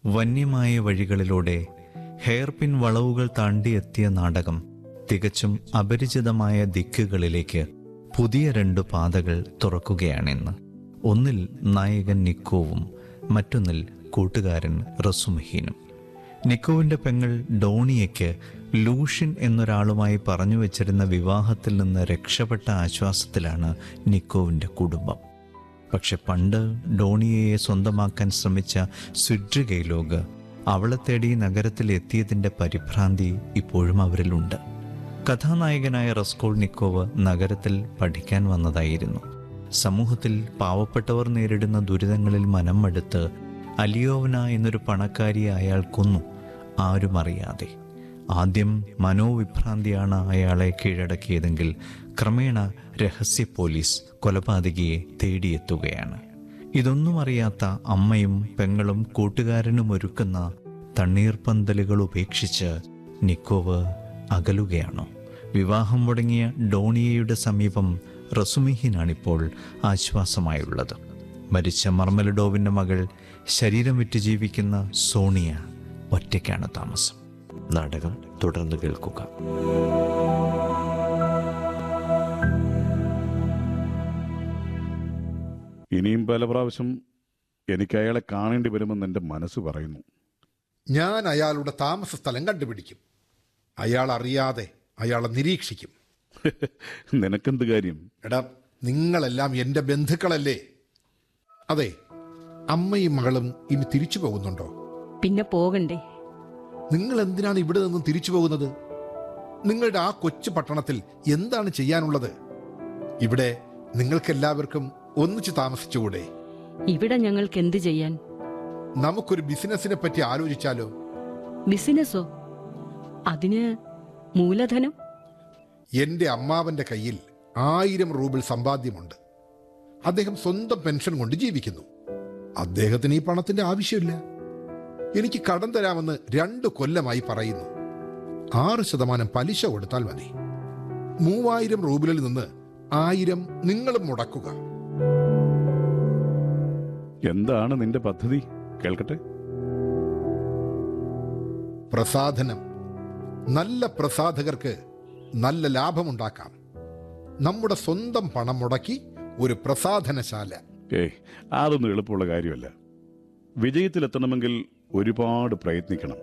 വന്യമായ വഴികളിലൂടെ ഹെയർപിൻ വളവുകൾ താണ്ടിയെത്തിയ നാടകം തികച്ചും അപരിചിതമായ ദിക്കുകളിലേക്ക് പുതിയ രണ്ട് പാതകൾ തുറക്കുകയാണിന്ന് ഒന്നിൽ നായകൻ നിക്കോവും മറ്റൊന്നിൽ കൂട്ടുകാരൻ റസുമഹീനും നിക്കോവിന്റെ പെങ്ങൾ ഡോണിയയ്ക്ക് ലൂഷ്യൻ എന്നൊരാളുമായി പറഞ്ഞു വെച്ചിരുന്ന വിവാഹത്തിൽ നിന്ന് രക്ഷപ്പെട്ട ആശ്വാസത്തിലാണ് നിക്കോവിന്റെ കുടുംബം പക്ഷെ പണ്ട് ഡോണിയയെ സ്വന്തമാക്കാൻ ശ്രമിച്ച സ്വിഡ്രിഗൈലോഗ് അവളെ തേടി നഗരത്തിൽ എത്തിയതിൻ്റെ പരിഭ്രാന്തി ഇപ്പോഴും അവരിലുണ്ട് കഥാനായകനായ റസ്കോൾ നിക്കോവ് നഗരത്തിൽ പഠിക്കാൻ വന്നതായിരുന്നു സമൂഹത്തിൽ പാവപ്പെട്ടവർ നേരിടുന്ന ദുരിതങ്ങളിൽ മനം മടുത്ത് അലിയോവന എന്നൊരു പണക്കാരിയെ അയാൾ കൊന്നു ആരും അറിയാതെ ആദ്യം മനോവിഭ്രാന്തിയാണ് അയാളെ കീഴടക്കിയതെങ്കിൽ ക്രമേണ രഹസ്യ പോലീസ് കൊലപാതകിയെ തേടിയെത്തുകയാണ് ഇതൊന്നും അറിയാത്ത അമ്മയും പെങ്ങളും കൂട്ടുകാരനും ഒരുക്കുന്ന തണ്ണീർപ്പന്തലുകൾ ഉപേക്ഷിച്ച് നിക്കോവ് അകലുകയാണോ വിവാഹം മുടങ്ങിയ ഡോണിയയുടെ സമീപം റസുമിഹിനാണിപ്പോൾ ആശ്വാസമായുള്ളത് മരിച്ച മർമലഡോവിൻ്റെ മകൾ ശരീരം വിറ്റ് ജീവിക്കുന്ന സോണിയ ഒറ്റയ്ക്കാണ് താമസം നാടകം തുടർന്ന് കേൾക്കുക ഇനിയും പല പ്രാവശ്യം എനിക്ക് അയാളെ കാണേണ്ടി വരുമെന്ന് എൻ്റെ മനസ്സ് പറയുന്നു ഞാൻ അയാളുടെ താമസ സ്ഥലം കണ്ടുപിടിക്കും അയാൾ അറിയാതെ അയാളെ നിരീക്ഷിക്കും നിനക്കെന്ത് കാര്യം എടാ നിങ്ങളെല്ലാം എൻ്റെ ബന്ധുക്കളല്ലേ അതെ അമ്മയും മകളും ഇനി തിരിച്ചു പോകുന്നുണ്ടോ പിന്നെ പോകണ്ടേ നിങ്ങൾ എന്തിനാണ് ഇവിടെ നിന്നും തിരിച്ചു പോകുന്നത് നിങ്ങളുടെ ആ കൊച്ചു പട്ടണത്തിൽ എന്താണ് ചെയ്യാനുള്ളത് ഇവിടെ നിങ്ങൾക്കെല്ലാവർക്കും ഒന്നിച്ച് താമസിച്ചുകൂടെ ഇവിടെ ഞങ്ങൾക്ക് എന്ത് ചെയ്യാൻ നമുക്കൊരു ബിസിനസിനെ പറ്റി ആലോചിച്ചാലോ ബിസിനസ്സോ അതിന് മൂലധനം എന്റെ അമ്മാവന്റെ കയ്യിൽ ആയിരം റൂബിൾ സമ്പാദ്യമുണ്ട് അദ്ദേഹം സ്വന്തം പെൻഷൻ കൊണ്ട് ജീവിക്കുന്നു അദ്ദേഹത്തിന് ഈ പണത്തിന്റെ ആവശ്യമില്ല എനിക്ക് കടം തരാമെന്ന് രണ്ടു കൊല്ലമായി പറയുന്നു ആറ് ശതമാനം പലിശ കൊടുത്താൽ മതി മൂവായിരം റൂബിളിൽ നിന്ന് ആയിരം നിങ്ങളും മുടക്കുക എന്താണ് നിന്റെ പദ്ധതി കേൾക്കട്ടെ പ്രസാധനം നല്ല പ്രസാധകർക്ക് നല്ല ലാഭമുണ്ടാക്കാം നമ്മുടെ സ്വന്തം പണം മുടക്കി ഒരു പ്രസാധനശാല ഏയ് അതൊന്നും എളുപ്പമുള്ള കാര്യമല്ല വിജയത്തിലെത്തണമെങ്കിൽ ഒരുപാട് പ്രയത്നിക്കണം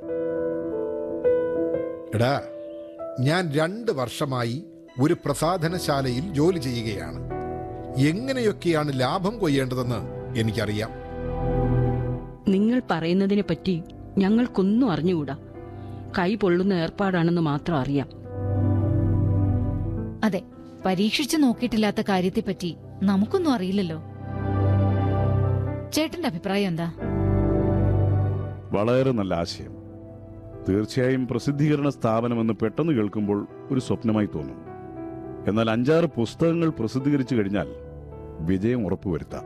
എടാ ഞാൻ രണ്ട് വർഷമായി ഒരു പ്രസാധനശാലയിൽ ജോലി ചെയ്യുകയാണ് എങ്ങനെയൊക്കെയാണ് ലാഭം കൊയ്യേണ്ടതെന്ന് എനിക്കറിയാം നിങ്ങൾ പറയുന്നതിനെ പറ്റി ഞങ്ങൾക്കൊന്നും അറിഞ്ഞുകൂടാ കൈ പൊള്ളുന്ന ഏർപ്പാടാണെന്ന് മാത്രം അറിയാം അതെ പരീക്ഷിച്ചു നോക്കിയിട്ടില്ലാത്ത കാര്യത്തെപ്പറ്റി നമുക്കൊന്നും അറിയില്ലല്ലോ ചേട്ടന്റെ അഭിപ്രായം എന്താ വളരെ നല്ല ആശയം തീർച്ചയായും പ്രസിദ്ധീകരണ സ്ഥാപനമെന്ന് പെട്ടെന്ന് കേൾക്കുമ്പോൾ ഒരു സ്വപ്നമായി തോന്നും എന്നാൽ അഞ്ചാറ് പുസ്തകങ്ങൾ പ്രസിദ്ധീകരിച്ചു കഴിഞ്ഞാൽ വിജയം ഉറപ്പുവരുത്താം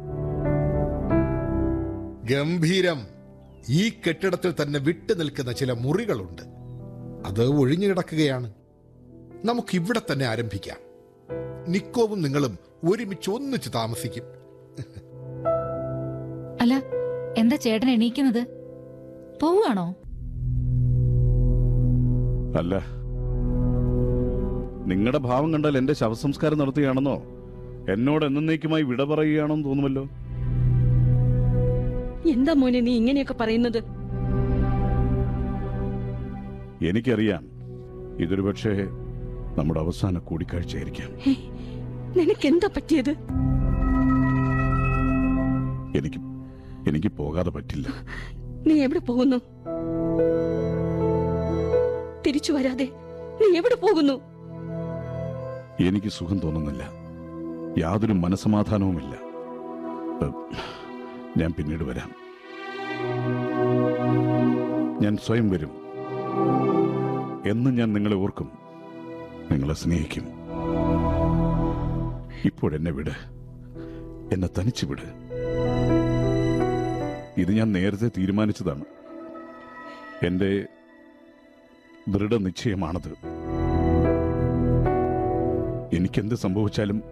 ഗംഭീരം ഈ കെട്ടിടത്തിൽ തന്നെ വിട്ടു നിൽക്കുന്ന ചില മുറികളുണ്ട് അത് ഒഴിഞ്ഞു കിടക്കുകയാണ് നമുക്ക് ഇവിടെ തന്നെ ആരംഭിക്കാം നിക്കോവും നിങ്ങളും ഒരുമിച്ച് ഒന്നിച്ച് താമസിക്കും അല്ല എന്താ ചേട്ടൻ എണീക്കുന്നത് പോവുകയാണോ അല്ല നിങ്ങളുടെ ഭാവം കണ്ടാൽ എന്റെ ശവസംസ്കാരം നടത്തുകയാണെന്നോ എന്നോട് എന്നേക്കുമായി വിട പറയുകയാണെന്ന് തോന്നുമല്ലോ എന്താ മോനെ നീ ഇങ്ങനെയൊക്കെ പറയുന്നത് എനിക്കറിയാം ഇതൊരു പക്ഷേ നമ്മുടെ അവസാന കൂടിക്കാഴ്ചയായിരിക്കാം ഹേ, നിനക്കെന്താ പറ്റിയത് എനിക്ക് എനിക്ക് പോകാതെ പറ്റില്ല നീ എവിടെ പോകുന്നു തിരിച്ചു വരാതെ നീ എവിടെ പോകുന്നു എനിക്ക് സുഖം തോന്നുന്നില്ല യാതൊരു മനസമാധാനവുമില്ല ഏ, ഞാൻ പിന്നീട് വരാം ഞാൻ സ്വയം വരും എന്നും ഞാൻ നിങ്ങളെ ഓർക്കും നിങ്ങളെ സ്നേഹിക്കും ഇപ്പോഴെന്നെ വിട് എന്നെ തനിച്ച് വിട് ഇത് ഞാൻ നേരത്തെ തീരുമാനിച്ചതാണ് എന്റെ ദൃഢനിശ്ചയമാണത് എനിക്കെന്ത് സംഭവിച്ചാലും